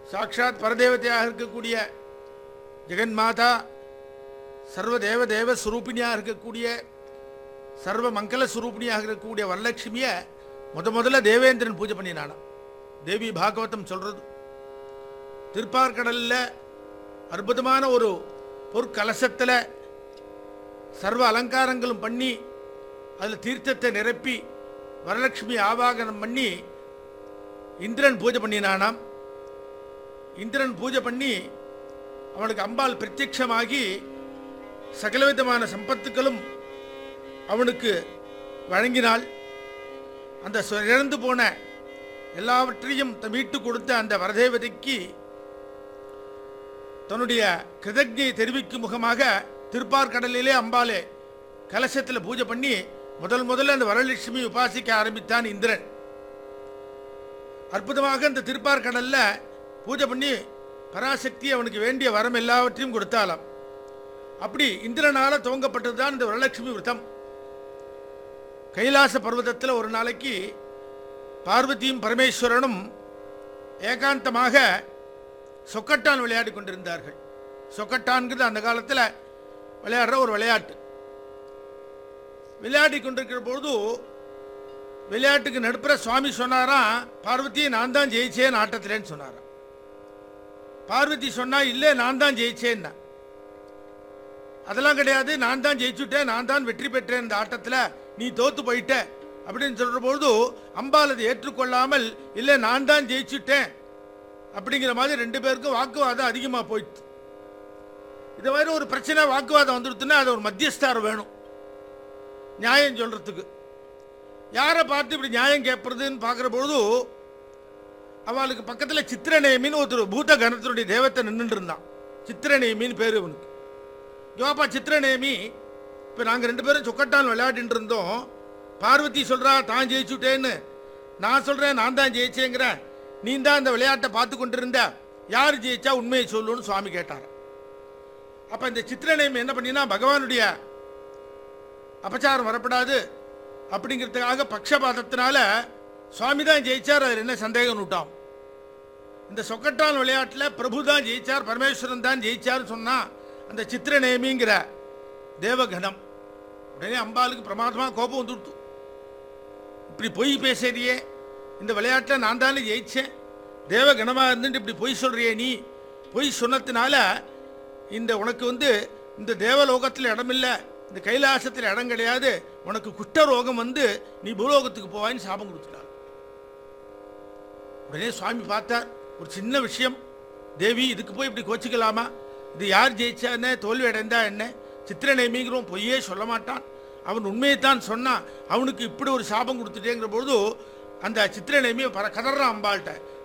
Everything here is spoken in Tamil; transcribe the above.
சாட்சாத் பரதேவதையாக இருக்கக்கூடிய ஜெகன்மாதா சர்வ தேவ தேவ சுரூபிணியாக இருக்கக்கூடிய சர்வ மங்கள சுரூபிணியாக இருக்கக்கூடிய வரலட்சுமியை முத முதல்ல தேவேந்திரன் பூஜை பண்ணினானாம் தேவி பாகவதம் சொல்றது திருப்பார்கடலில் அற்புதமான ஒரு பொற்கலசத்தில் சர்வ அலங்காரங்களும் பண்ணி அதில் தீர்த்தத்தை நிரப்பி வரலட்சுமி ஆவாகனம் பண்ணி இந்திரன் பூஜை பண்ணினானாம் இந்திரன் பூஜை பண்ணி அவனுக்கு அம்பாள் பிரத்யட்சமாகி சகலவிதமான சம்பத்துக்களும் அவனுக்கு வழங்கினாள் அந்த சு- இழந்து போன எல்லாவற்றையும் த- மீட்டு கொடுத்த அந்த வரதேவதைக்கு தன்னுடைய கிருதஜையை தெரிவிக்கும் முகமாக திருப்பார்கடலிலே அம்பாளே கலசத்தில் பூஜை பண்ணி முதல் முதல்ல அந்த வரலட்சுமி உபாசிக்க ஆரம்பித்தான் இந்திரன் அற்புதமாக அந்த திருப்பார்கடல்ல பூஜை பண்ணி பராசக்தி அவனுக்கு வேண்டிய வரம் எல்லாவற்றையும் கொடுத்தாலாம் அப்படி இந்திரனால துவங்கப்பட்டதுதான் இந்த வரலட்சுமி விரதம் கைலாச பர்வதத்தில் ஒரு நாளைக்கு பார்வதியும் பரமேஸ்வரனும் ஏகாந்தமாக சொக்கட்டான் விளையாடி கொண்டிருந்தார்கள் சொக்கட்டான்கிறது அந்த காலத்தில் விளையாடுற ஒரு விளையாட்டு விளையாடி கொண்டிருக்கிற பொழுது விளையாட்டுக்கு நடுப்புற சுவாமி சொன்னாராம் பார்வதி நான் தான் ஜெயிச்சேன் ஆட்டத்திலேன்னு சொன்னாராம் பார்வதி சொன்னா இல்லை நான் தான் ஜெயிச்சேன்னா அதெல்லாம் கிடையாது நான் தான் ஜெயிச்சுட்டேன் நான் தான் வெற்றி பெற்றேன் இந்த ஆட்டத்தில் நீ தோத்து போயிட்ட அப்படின்னு சொல்ற பொழுது அம்பாள் அதை ஏற்றுக்கொள்ளாமல் இல்லை நான் தான் ஜெயிச்சுட்டேன் அப்படிங்கிற மாதிரி ரெண்டு பேருக்கும் வாக்குவாதம் அதிகமாக போயிடுச்சு இது மாதிரி ஒரு பிரச்சனை வாக்குவாதம் வந்துடுத்துன்னா அது ஒரு மத்தியஸ்தார் வேணும் நியாயம் சொல்றதுக்கு யாரை பார்த்து இப்படி நியாயம் கேட்பறதுன்னு பார்க்குற பொழுது அவளுக்கு பக்கத்தில் சித்திரநேமின்னு ஒருத்தர் பூத கணத்தினுடைய தேவத்தை நின்றுட்டு இருந்தான் சித்திரநேமின்னு பேர் இவனுக்கு யோப்பா சித்திரநேமி இப்போ நாங்கள் ரெண்டு பேரும் சொக்கட்டான் விளையாடிட்டு இருந்தோம் பார்வதி சொல்கிறா தான் ஜெயிச்சுட்டேன்னு நான் சொல்கிறேன் நான் தான் ஜெயிச்சேங்கிறேன் நீ தான் அந்த விளையாட்டை பார்த்து கொண்டிருந்த யார் ஜெயிச்சா உண்மையை சொல்லுன்னு சுவாமி கேட்டார் அப்போ இந்த சித்திரநேமி என்ன பண்ணினா பகவானுடைய அபச்சாரம் வரப்படாது அப்படிங்கிறதுக்காக பக்ஷபாதத்தினால சுவாமி தான் ஜெயிச்சார் அதில் என்ன சந்தேகம் விட்டான் இந்த சொக்கட்டான் விளையாட்டில் பிரபு தான் ஜெயிச்சார் பரமேஸ்வரன் தான் ஜெயிச்சார்னு சொன்னா அந்த சித்திரநேமிங்கிற தேவகணம் உடனே அம்பாளுக்கு பிரமாதமாக கோபம் வந்துடுத்து இப்படி பொய் பேசுறியே இந்த விளையாட்டில் நான் தானே ஜெயிச்சேன் தேவகணமாக இருந்துட்டு இப்படி பொய் சொல்றியே நீ பொய் சொன்னதுனால இந்த உனக்கு வந்து இந்த தேவலோகத்தில் இடமில்லை இந்த கைலாசத்தில் இடம் கிடையாது உனக்கு குஷ்ட ரோகம் வந்து நீ பூலோகத்துக்கு போவான்னு சாபம் கொடுத்துட்டார் உடனே சுவாமி பார்த்தார் ஒரு சின்ன விஷயம் தேவி இதுக்கு போய் இப்படி கோச்சிக்கலாமா இது யார் ஜெயிச்சா என்ன தோல்வி அடைந்தா என்ன சித்திரநேமிங்கிறவன் பொய்யே சொல்ல மாட்டான் அவன் உண்மையைத்தான் சொன்னான் அவனுக்கு இப்படி ஒரு சாபம் கொடுத்துட்டேங்கிற பொழுது அந்த சித்திரநேமியை பர கதறான் அம்பாள்கிட்ட